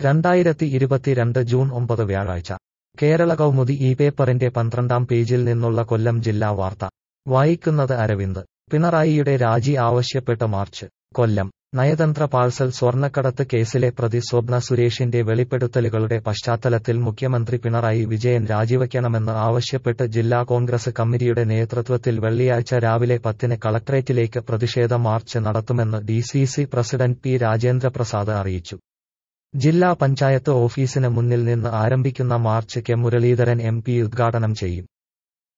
രണ്ടായിരത്തി ഇരുപത്തിരണ്ട് ജൂൺ ഒമ്പത് വ്യാഴാഴ്ച കേരള കൗമുദി ഈ പേപ്പറിന്റെ പന്ത്രണ്ടാം പേജിൽ നിന്നുള്ള കൊല്ലം ജില്ലാ വാർത്ത വായിക്കുന്നത് അരവിന്ദ് പിണറായിയുടെ രാജി ആവശ്യപ്പെട്ട് മാർച്ച് കൊല്ലം നയതന്ത്ര പാഴ്സൽ സ്വർണ്ണക്കടത്ത് കേസിലെ പ്രതി സ്വപ്ന സുരേഷിന്റെ വെളിപ്പെടുത്തലുകളുടെ പശ്ചാത്തലത്തിൽ മുഖ്യമന്ത്രി പിണറായി വിജയൻ രാജിവയ്ക്കണമെന്ന് ആവശ്യപ്പെട്ട് ജില്ലാ കോൺഗ്രസ് കമ്മിറ്റിയുടെ നേതൃത്വത്തിൽ വെള്ളിയാഴ്ച രാവിലെ പത്തിന് കളക്ടറേറ്റിലേക്ക് പ്രതിഷേധ മാർച്ച് നടത്തുമെന്ന് ഡിസിസി പ്രസിഡന്റ് പി രാജേന്ദ്രപ്രസാദ് അറിയിച്ചു ജില്ലാ പഞ്ചായത്ത് ഓഫീസിന് മുന്നിൽ നിന്ന് ആരംഭിക്കുന്ന march K Muraleedharan M P ഉദ്ഘാടനം ചെയ്യും